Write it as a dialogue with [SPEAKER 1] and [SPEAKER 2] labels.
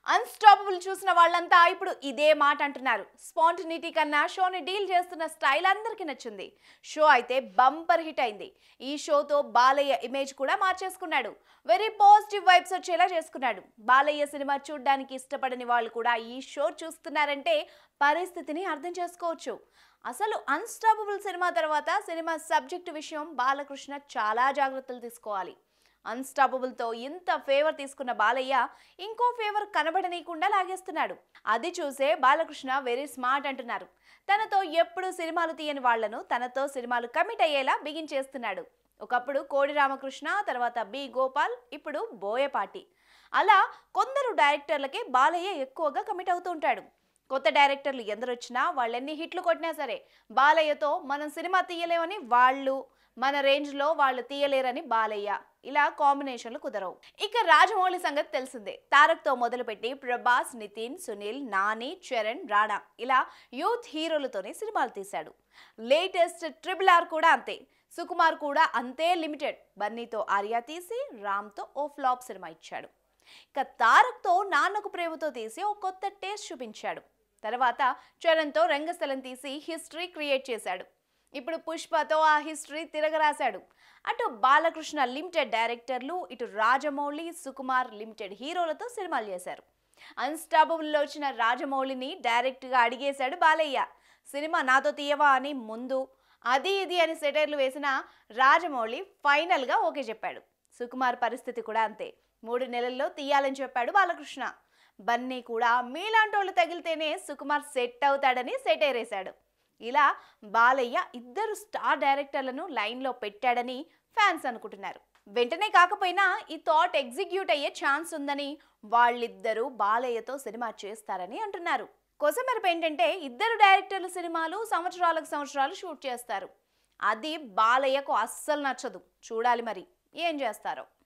[SPEAKER 1] unstoppable చూసిన వాళ్ళంతా ఇప్పుడు ఇదే మాట అంటున్నారు స్పాంటినిటీ కన్నా షోని డీల్ చేస్తున్న స్టైల్ అందరికీ నచ్చింది షో అయితే బంపర్ హిట్ అయింది ఈ షోతో బాలయ్య ఇమేజ్ కూడా మార్చేసుకున్నాడు వెరీ పాజిటివ్ వైబ్స్ వచ్చేలా చేసుకున్నాడు బాలయ్య సినిమా చూడడానికి ఇష్టపడని వాళ్ళు కూడా ఈ షో చూస్తున్నారంటే పరిస్థితిని అర్థం చేసుకోవచ్చు అసలు అన్స్టాపబుల్ సినిమా తర్వాత సినిమా సబ్జెక్ట్ విషయం బాలకృష్ణ చాలా జాగ్రత్తలు తీసుకోవాలి అన్స్టాపబుల్తో ఇంత ఫేవర్ తీసుకున్న బాలయ్య ఇంకో ఫేవర్ కనబడనీయకుండా లాగేస్తున్నాడు అది చూసే బాలకృష్ణ వెరీ స్మార్ట్ అంటున్నారు తనతో ఎప్పుడు సినిమాలు తీయని వాళ్లను తనతో సినిమాలు కమిట్ అయ్యేలా బిగించేస్తున్నాడు ఒకప్పుడు కోడి రామకృష్ణ తర్వాత బి గోపాల్ ఇప్పుడు బోయపాటి అలా కొందరు డైరెక్టర్లకే బాలయ్య ఎక్కువగా కమిట్ అవుతూ ఉంటాడు కొత్త డైరెక్టర్లు ఎందరొచ్చినా వాళ్ళెన్ని హిట్లు కొట్టినా సరే బాలయ్యతో మనం సినిమా తీయలేమని వాళ్ళు మన రేంజ్లో వాళ్ళు తీయలేరని బాలయ్య ఇలా కాంబినేషన్లు కుదరవు ఇక రాజమౌళి సంగతి తెలిసిందే తారక్తో మొదలుపెట్టి ప్రభాస్ నితిన్ సునీల్ నాని చరణ్ రాణా ఇలా యూత్ హీరోలతోనే సినిమాలు తీశాడు లేటెస్ట్ ట్రిపుల్ ఆర్ కూడా అంతే సుకుమార్ కూడా అంతే లిమిటెడ్ బన్నీతో ఆర్యా తీసి రామ్తో ఓ ఫ్లాప్ సినిమా ఇచ్చాడు ఇక తారక్తో నాన్నకు ప్రేమతో తీసి ఓ కొత్త టేస్ట్ చూపించాడు తర్వాత చరణ్తో రంగస్థలం తీసి హిస్టరీ క్రియేట్ చేశాడు ఇప్పుడు పుష్పతో ఆ హిస్టరీ తిరగరాశాడు అటు బాలకృష్ణ లిమిటెడ్ డైరెక్టర్లు ఇటు రాజమౌళి సుకుమార్ లిమిటెడ్ హీరోలతో సినిమాలు చేశారు అన్స్టాపబుల్లో వచ్చిన రాజమౌళిని డైరెక్ట్గా అడిగేశాడు బాలయ్య సినిమా నాతో తీయవా అని ముందు అది ఇది అని సెటైర్లు వేసిన రాజమౌళి ఫైనల్గా ఓకే చెప్పాడు సుకుమార్ పరిస్థితి కూడా అంతే మూడు నెలల్లో తీయాలని చెప్పాడు బాలకృష్ణ బన్నీ కూడా మీలాంటోళ్ళు తగిలితేనే సుకుమార్ సెట్ అవుతాడని సెటైర్ వేశాడు ఇలా బాలయ్య ఇద్దరు స్టార్ డైరెక్టర్లను లైన్లో పెట్టాడని ఫ్యాన్స్ అనుకుంటున్నారు వెంటనే కాకపోయినా ఈ థాట్ ఎగ్జిక్యూట్ అయ్యే ఛాన్స్ ఉందని వాళ్ళిద్దరూ బాలయ్యతో సినిమా చేస్తారని అంటున్నారు కొసమెరపు ఏంటంటే ఇద్దరు డైరెక్టర్లు సినిమాలు సంవత్సరాలకు సంవత్సరాలు షూట్ చేస్తారు అది బాలయ్యకు అస్సలు నచ్చదు చూడాలి మరి ఏం చేస్తారో